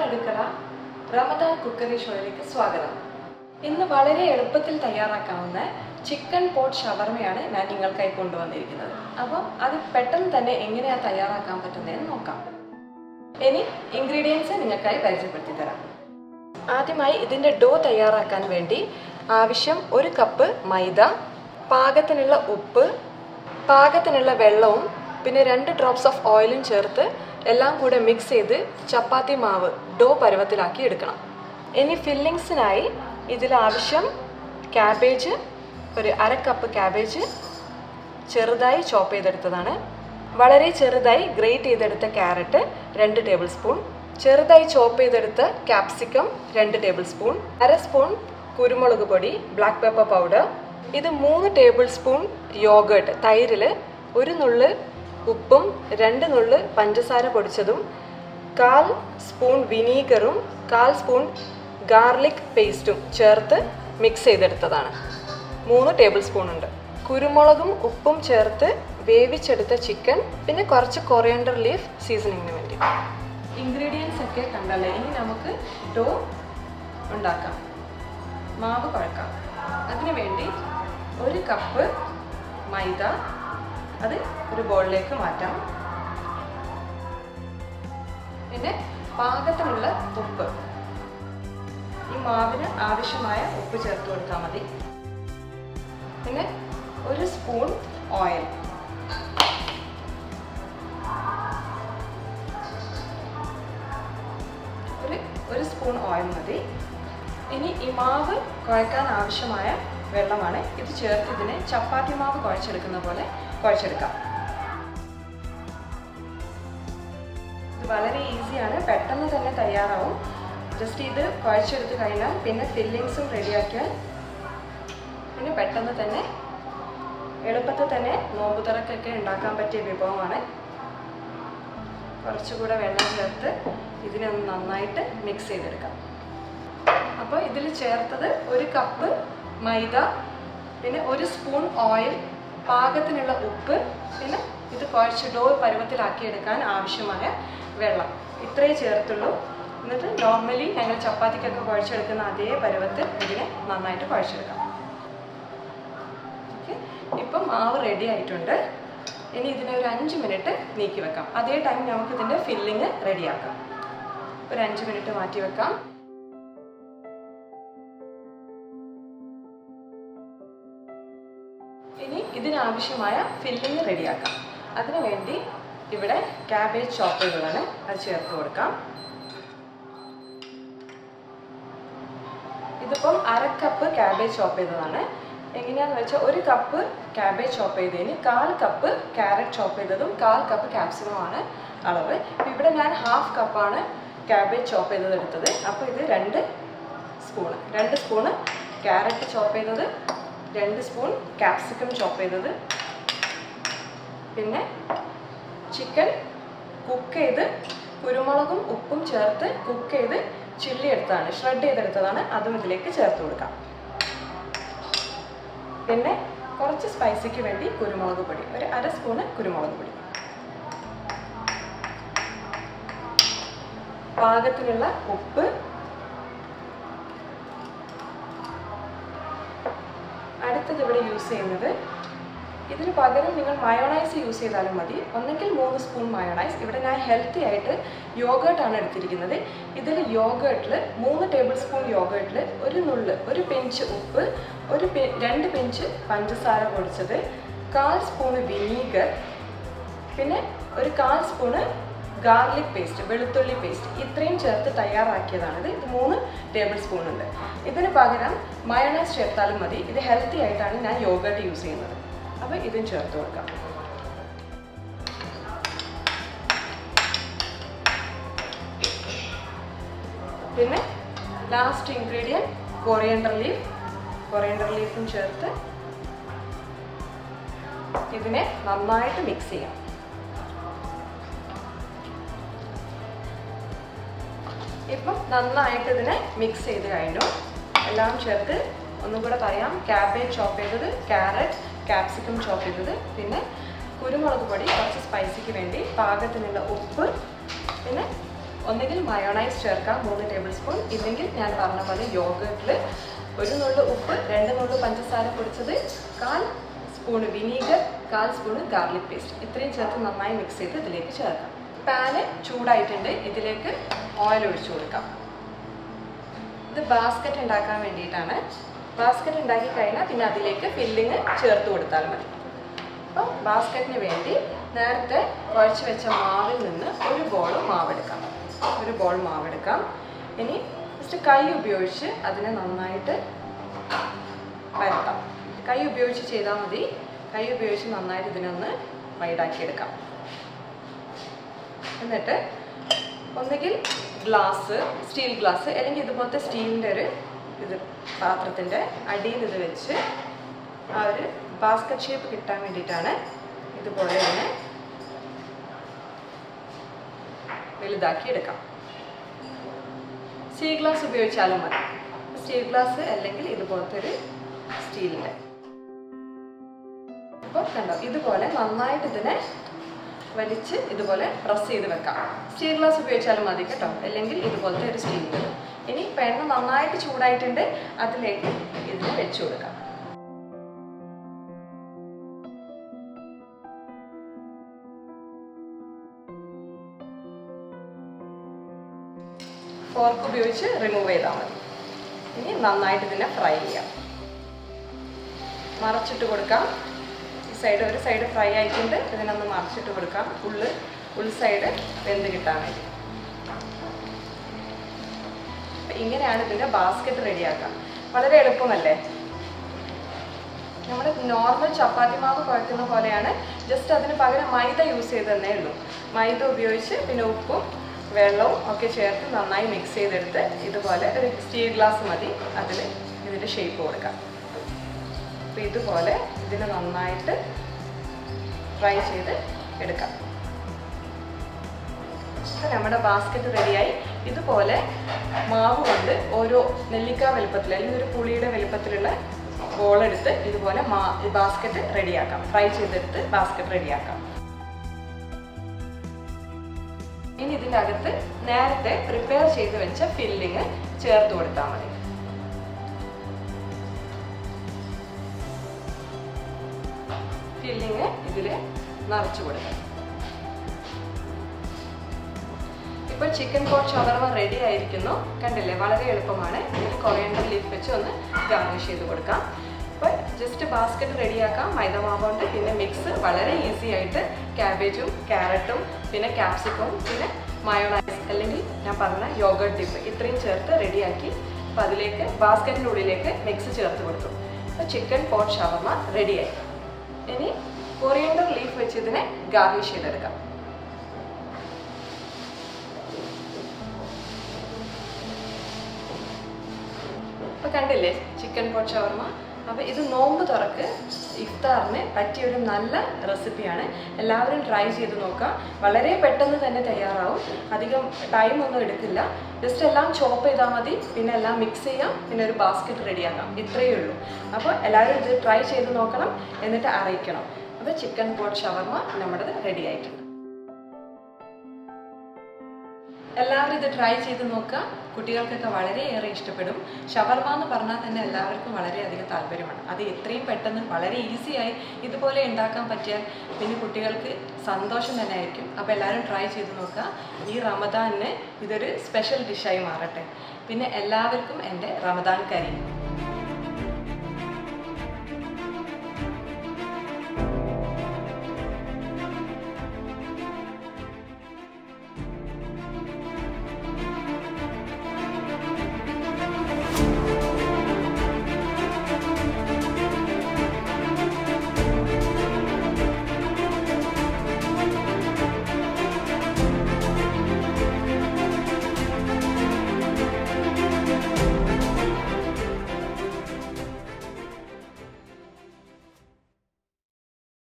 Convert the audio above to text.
അടുക്കള റമദാൻ കുക്കറി ഷോയിലേക്ക് സ്വാഗതം ഇന്ന് വളരെ എളുപ്പത്തിൽ തയ്യാറാക്കാവുന്ന ചിക്കൻ പോട്ട് ഷവർമയാണ് ഞാൻ നിങ്ങൾക്കായി കൊണ്ടുവന്നിരിക്കുന്നത് അപ്പം അത് പെട്ടെന്ന് തന്നെ എങ്ങനെയാണ് തയ്യാറാക്കാൻ പറ്റുന്നതെന്ന് നോക്കാം ഇനി ഇൻഗ്രീഡിയൻസ് നിങ്ങൾക്കായി പരിചയപ്പെടുത്തി തരാം ആദ്യമായി ഇതിൻ്റെ ഡോ തയ്യാറാക്കാൻ വേണ്ടി ആവശ്യം ഒരു കപ്പ് മൈദ പാകത്തിനുള്ള ഉപ്പ് പാകത്തിനുള്ള വെള്ളവും പിന്നെ രണ്ട് ഡ്രോപ്സ് ഓഫ് ഓയിലും ചേർത്ത് എല്ലാം കൂടെ മിക്സ് ചെയ്ത് ചപ്പാത്തി മാവ് ഡോ പരുവത്തിലാക്കി എടുക്കണം ഇനി ഫില്ലിങ്സിനായി ഇതിൽ ആവശ്യം ക്യാബേജ് ഒരു അര കപ്പ് ക്യാബേജ് ചെറുതായി ചോപ്പ് ചെയ്തെടുത്തതാണ് വളരെ ചെറുതായി ഗ്രേറ്റ് ചെയ്തെടുത്ത ക്യാരറ്റ് രണ്ട് ടേബിൾ സ്പൂൺ ചെറുതായി ചോപ്പ് ചെയ്തെടുത്ത ക്യാപ്സിക്കം രണ്ട് ടേബിൾ സ്പൂൺ അര സ്പൂൺ കുരുമുളക് പൊടി ബ്ലാക്ക് പെപ്പർ പൗഡർ ഇത് മൂന്ന് ടേബിൾ സ്പൂൺ യോഗേട്ട് തൈരിൽ ഒരു നുള്ള് ഉപ്പും രണ്ട് നുള്ള് പഞ്ചസാര പൊടിച്ചതും കാൽ സ്പൂൺ വിനീഗറും കാൽ സ്പൂൺ ഗാർലിക് പേസ്റ്റും ചേർത്ത് മിക്സ് ചെയ്തെടുത്തതാണ് മൂന്ന് ടേബിൾ സ്പൂൺ ഉണ്ട് കുരുമുളകും ഉപ്പും ചേർത്ത് വേവിച്ചെടുത്ത ചിക്കൻ പിന്നെ കുറച്ച് കൊറിയൻഡർ ലീഫ് സീസണിങ്ങിന് വേണ്ടി ഇൻഗ്രീഡിയൻസ് ഒക്കെ കണ്ടല്ലേ ഇനി നമുക്ക് ഡോ ഉണ്ടാക്കാം മാവ് കുഴക്കാം അതിനു വേണ്ടി ഒരു കപ്പ് മൈദ അത് ഒരു ബോളിലേക്ക് മാറ്റാം പിന്നെ പാകത്തിനുള്ള ഉപ്പ് ഈ മാവിന് ആവശ്യമായ ഉപ്പ് ചേർത്ത് കൊടുത്താൽ മതി പിന്നെ ഒരു സ്പൂൺ ഓയിൽ ഒരു ഒരു സ്പൂൺ ഓയിൽ മതി ഇനി ഈ മാവ് കുഴക്കാൻ ആവശ്യമായ വെള്ളമാണ് ഇത് ചേർത്ത് ഇതിനെ ചപ്പാത്തി മാവ് കുഴച്ചെടുക്കുന്ന പോലെ കുഴച്ചെടുക്കാം ഇത് വളരെ ഈസിയാണ് പെട്ടെന്ന് തന്നെ തയ്യാറാവും ജസ്റ്റ് ഇത് കുഴച്ചെടുത്ത് കഴിഞ്ഞാൽ പിന്നെ ഫില്ലിങ്സും റെഡിയാക്കിയാൽ പിന്നെ പെട്ടെന്ന് തന്നെ എളുപ്പത്തിൽ തന്നെ നോമ്പ് തുറക്കൊക്കെ ഉണ്ടാക്കാൻ പറ്റിയ വിഭവമാണ് കുറച്ചുകൂടെ വെള്ളം ചേർത്ത് ഇതിനെ ഒന്ന് നന്നായിട്ട് മിക്സ് ചെയ്തെടുക്കാം അപ്പോൾ ഇതിൽ ചേർത്തത് ഒരു കപ്പ് മൈദ പിന്നെ ഒരു സ്പൂൺ ഓയിൽ പാകത്തിനുള്ള ഉപ്പ് പിന്നെ ഇത് കുഴച്ച് ഡോ പരുവത്തിലാക്കി എടുക്കാൻ ആവശ്യമായ വെള്ളം ഇത്രയേ ചേർത്തുള്ളൂ എന്നിട്ട് നോർമലി ഞങ്ങൾ ചപ്പാത്തിക്കൊക്കെ കുഴച്ചെടുക്കുന്ന അതേ പരുവത്തിൽ ഇതിനെ നന്നായിട്ട് കുഴച്ചെടുക്കാം ഓക്കെ ഇപ്പം മാവ് റെഡി ആയിട്ടുണ്ട് ഇനി ഇതിനെ ഒരു അഞ്ച് മിനിറ്റ് നീക്കി വെക്കാം അതേ ടൈം നമുക്ക് ഇതിൻ്റെ ഫില്ലിങ് റെഡിയാക്കാം ഒരു അഞ്ച് മിനിറ്റ് മാറ്റി വെക്കാം ഇനി ഇതിനാവശ്യമായ ഫില്ലിങ് റെഡിയാക്കാം അതിനു വേണ്ടി ഇവിടെ ക്യാബേജ് ചോപ്പുകളാണ് അത് ചേർത്ത് കൊടുക്കാം ഇതിപ്പം അര കപ്പ് ക്യാബേജ് ചോപ്പ് ചെയ്തതാണ് എങ്ങനെയാന്ന് വെച്ചാൽ ഒരു കപ്പ് ക്യാബേജ് ചോപ്പ് ചെയ്തതിന് കാൽ കപ്പ് ക്യാരറ്റ് ചോപ്പ് ചെയ്തതും കാൽ കപ്പ് ക്യാപ്സിക്കമാണ് അളവ് ഇപ്പം ഇവിടെ ഞാൻ ഹാഫ് കപ്പാണ് ക്യാബേജ് ചോപ്പ് ചെയ്തത് എടുത്തത് അപ്പോൾ ഇത് രണ്ട് സ്പൂണ് രണ്ട് സ്പൂണ് ക്യാരറ്റ് ചോപ്പ് ചെയ്തത് രണ്ട് സ്പൂൺ ക്യാപ്സിക്കം ചോപ്പ് ചെയ്തത് പിന്നെ ചിക്കൻ കുക്ക് ചെയ്ത് കുരുമുളകും ഉപ്പും ചേർത്ത് കുക്ക് ചെയ്ത് ചില്ലി എടുത്തതാണ് ഷ്രെഡ് ചെയ്തെടുത്തതാണ് അതും ഇതിലേക്ക് ചേർത്ത് കൊടുക്കാം പിന്നെ കുറച്ച് സ്പൈസിക്ക് വേണ്ടി കുരുമുളക് പൊടി ഒരു അര സ്പൂണ് കുരുമുളക് പൊടി പാകത്തിനുള്ള ഉപ്പ് അടുത്തത് ഇവിടെ യൂസ് ചെയ്യുന്നത് ഇതിന് പകരം നിങ്ങൾ മയോണൈസ് യൂസ് ചെയ്താലും മതി ഒന്നെങ്കിൽ മൂന്ന് സ്പൂൺ മയോണൈസ് ഇവിടെ ഞാൻ ഹെൽത്തി ആയിട്ട് യോഗേർട്ടാണ് എടുത്തിരിക്കുന്നത് ഇതിൽ യോഗേർട്ടിൽ മൂന്ന് ടേബിൾ സ്പൂൺ യോഗേർട്ടിൽ ഒരു നുള്ള് ഒരു പിഞ്ച് ഉപ്പ് ഒരു പി- രണ്ട് പിഞ്ച് പഞ്ചസാര പൊടിച്ചത് കാൽ സ്പൂണ് വിനീഗർ പിന്നെ ഒരു കാൽ സ്പൂണ് ഗാർലിക് പേസ്റ്റ് വെളുത്തുള്ളി പേസ്റ്റ് ഇത്രയും ചേർത്ത് തയ്യാറാക്കിയതാണിത് ഇത് മൂന്ന് ടേബിൾ സ്പൂൺ ഉണ്ട് ഇതിന് പകരം മയോണൈസ് ചേർത്താലും മതി ഇത് ഹെൽത്തി ആയിട്ടാണ് ഞാൻ യോഗേർട്ട് യൂസ് ചെയ്യുന്നത് അപ്പോൾ ഇതും ചേർത്ത് കൊടുക്കാം പിന്നെ last ingredient coriander leaf coriander ലീഫും ചേർത്ത് ഇതിനെ നന്നായിട്ട് മിക്സ് ചെയ്യാം ഇപ്പം നന്നായിട്ട് ഇതിനെ മിക്സ് ചെയ്ത് കഴിഞ്ഞു എല്ലാം ചേർത്ത് ഒന്നും കൂടെ പറയാം ക്യാബേജ് ചോപ്പ് ചെയ്തത് ക്യാരറ്റ് ക്യാപ്സിക്കം ചോപ്പ് ചെയ്തത് പിന്നെ കുരുമുളക് പൊടി കുറച്ച് സ്പൈസിക്ക് വേണ്ടി പാകത്തിനുള്ള ഉപ്പ് പിന്നെ ഒന്നുകിൽ മയോണൈസ് ചേർക്കാം മൂന്ന് ടേബിൾ സ്പൂൺ ഇല്ലെങ്കിൽ ഞാൻ പറഞ്ഞ പോലെ യോഗട്ടിൽ ഒരു നുള്ളു ഉപ്പ് രണ്ട് നുള്ളു പഞ്ചസാര പൊടിച്ചത് കാൽ സ്പൂൺ വിനീഗർ കാൽ സ്പൂൺ ഗാർലിക് പേസ്റ്റ് ഇത്രയും ചേർത്ത് നന്നായി മിക്സ് ചെയ്ത് ഇതിലേക്ക് ചേർക്കാം പാന് ചൂടായിട്ടുണ്ട് ഇതിലേക്ക് ഓയിൽ ഒഴിച്ചു കൊടുക്കാം ഇത് ബാസ്ക്കറ്റ് ഉണ്ടാക്കാൻ വേണ്ടിയിട്ടാണ് ബാസ്ക്കറ്റ് ഉണ്ടാക്കി കഴിഞ്ഞാൽ പിന്നെ അതിലേക്ക് ഫില്ലിങ് ചേർത്ത് കൊടുത്താൽ മതി അപ്പോൾ ബാസ്ക്കറ്റിന് വേണ്ടി നേരത്തെ കുഴച്ച് വെച്ച മാവിൽ നിന്ന് ഒരു ബോൾ മാവെടുക്കാം ഒരു ബോൾ മാവെടുക്കാം ഇനി ജസ്റ്റ് കൈ ഉപയോഗിച്ച് അതിനെ നന്നായിട്ട് വരട്ടാം കൈ ഉപയോഗിച്ച് ചെയ്താൽ മതി കൈ ഉപയോഗിച്ച് നന്നായിട്ട് ഇതിനൊന്ന് വൈഡാക്കിയെടുക്കാം എന്നിട്ട് ഒന്നുകിൽ ഗ്ലാസ് സ്റ്റീൽ ഗ്ലാസ് അല്ലെങ്കിൽ ഇതുപോലത്തെ സ്റ്റീലിൻ്റെ ഒരു ഇത് പാത്രത്തിൻ്റെ അടിയിൽ ഇത് വെച്ച് ആ ഒരു ബാസ്ക്കറ്റ് ഷേപ്പ് കിട്ടാൻ വേണ്ടിയിട്ടാണ് ഇതുപോലെ തന്നെ വലുതാക്കി എടുക്കാം സ്റ്റീൽ ഗ്ലാസ് ഉപയോഗിച്ചാലും മതി സ്റ്റീൽ ഗ്ലാസ് അല്ലെങ്കിൽ ഇതുപോലത്തെ ഒരു സ്റ്റീലിൻ്റെ അപ്പോൾ കണ്ടോ ഇതുപോലെ നന്നായിട്ട് ഇതിനെ വലിച്ച് ഇതുപോലെ പ്രസ് ചെയ്ത് വെക്കാം സ്റ്റീൽ ഗ്ലാസ് ഉപയോഗിച്ചാലും മതി കേട്ടോ അല്ലെങ്കിൽ ഇതുപോലത്തെ ഒരു സ്റ്റീലിൻ്റെ ഇനി പെണ്ണ് നന്നായിട്ട് ചൂടായിട്ടുണ്ട് അതിലേക്ക് ഇതിനെ വെച്ചു കൊടുക്കാം ഫോർക്ക് ഉപയോഗിച്ച് റിമൂവ് ചെയ്താൽ മതി ഇനി നന്നായിട്ട് ഇതിനെ ഫ്രൈ ചെയ്യാം മറച്ചിട്ട് കൊടുക്കാം ഈ സൈഡ് ഒരു സൈഡ് ഫ്രൈ ആയിട്ടുണ്ട് ഇതിനൊന്ന് മറച്ചിട്ട് കൊടുക്കാം ഉള്ള് ഉൾ സൈഡ് വെന്ത് കിട്ടാൻ വേണ്ടി അപ്പൊ ഇങ്ങനെയാണ് ഇതിൻ്റെ ബാസ്ക്കറ്റ് റെഡിയാക്കാം വളരെ എളുപ്പമല്ലേ നമ്മൾ നോർമൽ ചപ്പാത്തി മാവ് കുഴക്കുന്ന പോലെയാണ് ജസ്റ്റ് അതിന് പകരം മൈദ യൂസ് ചെയ്തതന്നേ ഉള്ളൂ മൈദ ഉപയോഗിച്ച് പിന്നെ ഉപ്പും വെള്ളവും ഒക്കെ ചേർത്ത് നന്നായി മിക്സ് ചെയ്തെടുത്ത് ഇതുപോലെ ഒരു സ്റ്റീൽ ഗ്ലാസ് മതി അതിൽ ഇതിൻ്റെ ഷേപ്പ് കൊടുക്കാം അപ്പോൾ ഇതുപോലെ ഇതിന് നന്നായിട്ട് ഫ്രൈ ചെയ്ത് എടുക്കാം അപ്പോൾ നമ്മുടെ ബാസ്ക്കറ്റ് റെഡിയായി ഇതുപോലെ മാവ് കൊണ്ട് ഓരോ നെല്ലിക്ക വലുപ്പത്തിൽ അല്ലെങ്കിൽ ഒരു പുളിയുടെ വലുപ്പത്തിലുള്ള ബോൾ എടുത്ത് ഇതുപോലെ മാ ബാസ്ക്കറ്റ് റെഡിയാക്കാം ഫ്രൈ ചെയ്തെടുത്ത് ബാസ്ക്കറ്റ് റെഡിയാക്കാം ഇനി ഇതിൻ്റെ അകത്ത് നേരത്തെ പ്രിപ്പയർ ചെയ്ത് വെച്ച ഫില്ലിങ് ചേർത്ത് കൊടുത്താൽ മതി ഫില്ലിങ് ഇതിൽ നിറച്ചു കൊടുക്കാം ഇപ്പോൾ ചിക്കൻ പോട്ട് ഷവർമ റെഡി ആയിരിക്കുന്നു കണ്ടില്ലേ വളരെ എളുപ്പമാണ് ഇതിൽ കൊറിയൻഡർ ലീഫ് വെച്ച് ഒന്ന് ഗാർണിഷ് ചെയ്ത് കൊടുക്കാം അപ്പോൾ ജസ്റ്റ് ബാസ്ക്കറ്റ് റെഡിയാക്കാം മൈദമാവ് കൊണ്ട് പിന്നെ മിക്സ് വളരെ ഈസി ആയിട്ട് ക്യാബേജും ക്യാരറ്റും പിന്നെ ക്യാപ്സിക്കവും പിന്നെ മയോണൈസ് അല്ലെങ്കിൽ ഞാൻ പറഞ്ഞ യോഗർട്ട് ഡിപ്പ് ഇത്രയും ചേർത്ത് റെഡിയാക്കി അപ്പോൾ അതിലേക്ക് ബാസ്ക്കറ്റിൻ്റെ ഉള്ളിലേക്ക് മിക്സ് ചേർത്ത് കൊടുത്തു അപ്പോൾ ചിക്കൻ പോട്ട് ഷവർമ റെഡിയായി ഇനി കൊറിയൻഡർ ലീഫ് വെച്ച് ഇതിനെ ഗാർണിഷ് ചെയ്തെടുക്കാം അപ്പോൾ കണ്ടില്ലേ ചിക്കൻ പോട്ട് ഷവർമ അപ്പോൾ ഇത് നോമ്പ് തുറക്ക് ഇഫ്താറിന് പറ്റിയ ഒരു നല്ല റെസിപ്പിയാണ് എല്ലാവരും ട്രൈ ചെയ്ത് നോക്കാം വളരെ പെട്ടെന്ന് തന്നെ തയ്യാറാവും അധികം ടൈം ഒന്നും എടുക്കില്ല ജസ്റ്റ് എല്ലാം ചോപ്പ് ചെയ്താൽ മതി പിന്നെ എല്ലാം മിക്സ് ചെയ്യാം പിന്നെ ഒരു ബാസ്ക്കറ്റ് റെഡിയാക്കാം ഇത്രയേ ഉള്ളൂ അപ്പോൾ എല്ലാവരും ഇത് ട്രൈ ചെയ്ത് നോക്കണം എന്നിട്ട് അറിയിക്കണം അപ്പോൾ ചിക്കൻ പോട്ട് ഷവർമ നമ്മുടെ റെഡി ആയിട്ടുണ്ട് എല്ലാവരും ഇത് ട്രൈ ചെയ്ത് നോക്കുക കുട്ടികൾക്കൊക്കെ വളരെയേറെ ഇഷ്ടപ്പെടും ഷവർമ എന്ന് പറഞ്ഞാൽ തന്നെ എല്ലാവർക്കും വളരെയധികം താല്പര്യമാണ് അത് എത്രയും പെട്ടെന്ന് വളരെ ഈസിയായി ഇതുപോലെ ഉണ്ടാക്കാൻ പറ്റിയാൽ പിന്നെ കുട്ടികൾക്ക് സന്തോഷം തന്നെ ആയിരിക്കും അപ്പോൾ എല്ലാവരും ട്രൈ ചെയ്ത് നോക്കുക ഈ റമദാനിന് ഇതൊരു സ്പെഷ്യൽ ഡിഷായി മാറട്ടെ പിന്നെ എല്ലാവർക്കും എൻ്റെ റമദാൻ കരി